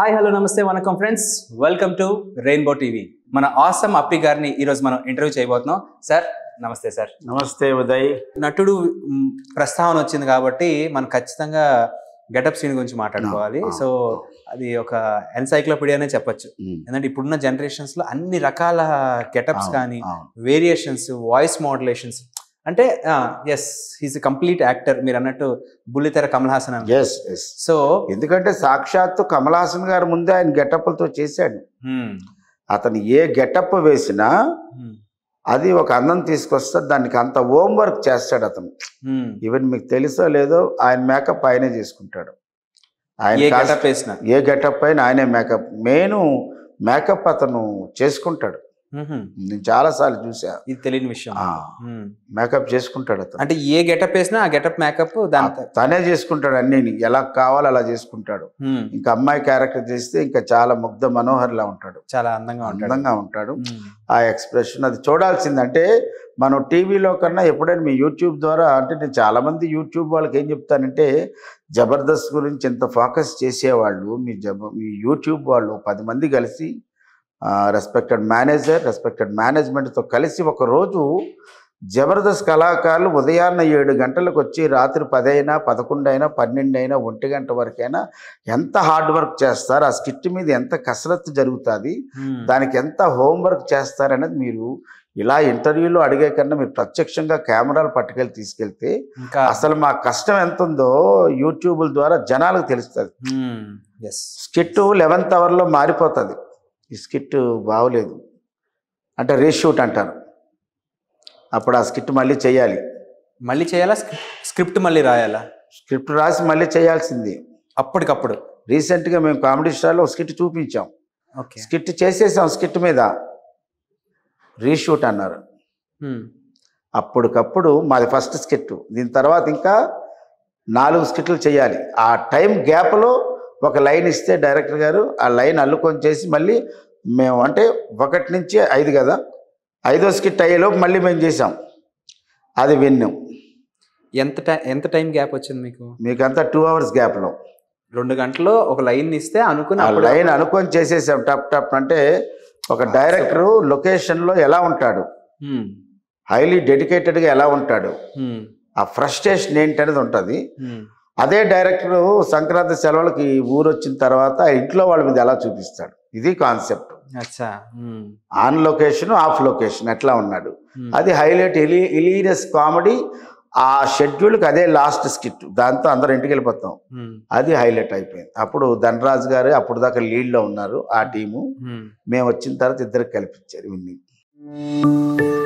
Hi hello నమస్తే వనకం friends welcome to rainbow TV మన ఆసమ్ అప్పి గారిని ఈరోజు మనం ఇంటర్వ్యూ చేయబోతున్నాం సార్ నమస్తే సార్ నమస్తే ఉదయ్ నటుడు మ్, ప్రస్తావన వచ్చింది కాబట్టి మనం ఖచ్చితంగా గెటప్ సీన్ గురించి మాట్లాడుకోవాలి ఆ, సో అది ఒక ఎన్సైక్లోపీడియానే చెప్పొచ్చు ఎందుకంటే ఇప్పుడున్న జనరేషన్స్ లో అన్ని రకాల గెటప్స్ అవును, కానీ అవును. వేరియేషన్స్ వాయిస్ మోడ్యులేషన్స్ అంటే ఎస్ హీస్ కంప్లీట్ యాక్టర్ మీరు అన్నట్టు బుల్లితెర కమల్ హాసన్ అని ఎస్ ఎస్ సో ఎందుకంటే సాక్షాత్తు కమల్ హాసన్ గారు ముందే ఆయన గెటప్లతో చేశాడు అతను ఏ గెటప్ వేసినా అది ఒక అందం తీసుకొస్తే దానికి అంత హోమ్ వర్క్ చేస్తాడు అతను ఈవెన్ మీకు తెలుసో లేదో ఆయన మేకప్ ఆయనే చేసుకుంటాడు ఏ ఆయన కాస్- గెటప్ వేసిన ఏ గెటప్ అయినా ఆయనే మేకప్ మెయిన్ మేకప్ అతను చేసుకుంటాడు నేను చాలా సార్లు చూసా ఇది తెలియని విషయం ఆ, మ్మ్. మేకప్ చేసుకుంటాడు అతను అంటే ఏ గెటప్ వేసినా ఆ గెటప్ మేకప్ దాని తనే చేసుకుంటాడు అన్ని ఎలా కావాలో అలా చేసుకుంటాడు మ్మ్. ఇంకా అమ్మాయి క్యారెక్టర్ చేస్తే ఇంకా చాలా ముగ్ధ మనోహర్లా ఉంటాడు చాలా అందంగా ఉంటాడు అందంగా ఉంటాడు మ్మ్. ఆ ఎక్స్ప్రెషన్ అది చూడాల్సింది అంటే మనం టీవీలో కన్నా ఎప్పుడైనా మీ యూట్యూబ్ ద్వారా అంటే నేను చాలా మంది యూట్యూబ్ వాళ్ళకి ఏం చెప్తానంటే జబర్దస్త్ గురించి ఎంత ఫోకస్ చేసేవాళ్ళు మీ జబ మీ యూట్యూబ్ వాళ్ళు పది మంది కలిసి రెస్పెక్టెడ్ మేనేజర్ రెస్పెక్టెడ్ మేనేజ్మెంట్తో కలిసి ఒక రోజు జబర్దస్త్ కళాకారులు ఉదయాన్న ఏడు గంటలకు వచ్చి రాత్రి పదైనా పదకొండు అయినా పన్నెండు అయినా ఒంటి గంట వరకైనా ఎంత హార్డ్ వర్క్ చేస్తారు ఆ స్కిట్ మీద ఎంత కసరత్తు జరుగుతుంది మ్మ్. దానికి ఎంత హోంవర్క్ చేస్తారనేది మీరు ఇలా ఇంటర్వ్యూలో అడిగే కన్నా మీరు ప్రత్యక్షంగా కెమెరాలు పట్టుకెళ్ళి తీసుకెళ్తే ఇంకా అసలు మా కష్టం ఎంత ఉందో యూట్యూబ్ల ద్వారా జనాలకు తెలుస్తుంది ఎస్ స్కిట్ లెవెన్త్ అవర్లో మారిపోతుంది ఈ స్కిట్ బాగోలేదు అంటే రీషూట్ అంటారు అప్పుడు ఆ స్కిట్ మళ్ళీ చేయాలి మళ్ళీ చేయాలా స్క్రిప్ట్ మళ్ళీ రాయాలా స్క్రిప్ట్ రాసి మళ్ళీ చేయాల్సింది అప్పటికప్పుడు రీసెంట్గా మేము కామెడీ స్టార్లో ఒక స్కిట్ చూపించాం ఓకే స్కిట్ చేసేసాం స్కిట్ మీద రీషూట్ అన్నారు మ్మ్. అప్పటికప్పుడు మాది ఫస్ట్ స్కిట్ దీని తర్వాత ఇంకా నాలుగు స్కిట్లు చేయాలి ఆ టైం గ్యాప్లో ఒక లైన్ ఇస్తే డైరెక్టర్ గారు ఆ లైన్ అల్లుకొని చేసి మళ్ళీ మేము అంటే ఒకటి నుంచి ఐదు కదా ఐదో స్కిట్ అయ్యేలోపు మళ్ళీ మేము చేసాం అది విన్నాం ఎంత టైం ఎంత టైం గ్యాప్ వచ్చింది మీకు మీకంతా టూ అవర్స్ గ్యాప్లో రెండు గంటల్లో ఒక లైన్ ఇస్తే అనుకుని ఆ అప్పుడు- లైన్ అనుకొని చేసేసాం టప్ టప్ అంటే ఒక డైరెక్టరు లొకేషన్లో ఎలా ఉంటాడు మ్మ్. హైలీ డెడికేటెడ్గా ఎలా ఉంటాడు మ్మ్. ఆ ఫ్రస్ట్రేషన్ ఏంటనేది ఉంటుంది మ్మ్. అదే డైరెక్టర్ సంక్రాంతి సెలవులకి ఊరు వచ్చిన తర్వాత ఆ ఇంట్లో వాళ్ళ మీద ఎలా చూపిస్తాడు ఇది కాన్సెప్ట్ అచ్చా మ్మ్. ఆన్ లొకేషన్ ఆఫ్ లొకేషన్ ఎట్లా ఉన్నాడు మ్మ్. అది హైలైట్ ఇలీ ఇలీరియస్ కామెడీ ఆ షెడ్యూల్కి అదే లాస్ట్ స్కిట్ దాంతో అందరూ ఇంటికి వెళ్ళిపోతాం మ్మ్. అది హైలైట్ అయిపోయింది అప్పుడు ధనరాజు గారు అప్పుడు దాకా లీడ్లో ఉన్నారు ఆ టీము మ్మ్. మేము వచ్చిన తర్వాత ఇద్దరికి కల్పించారు ఇవన్నీ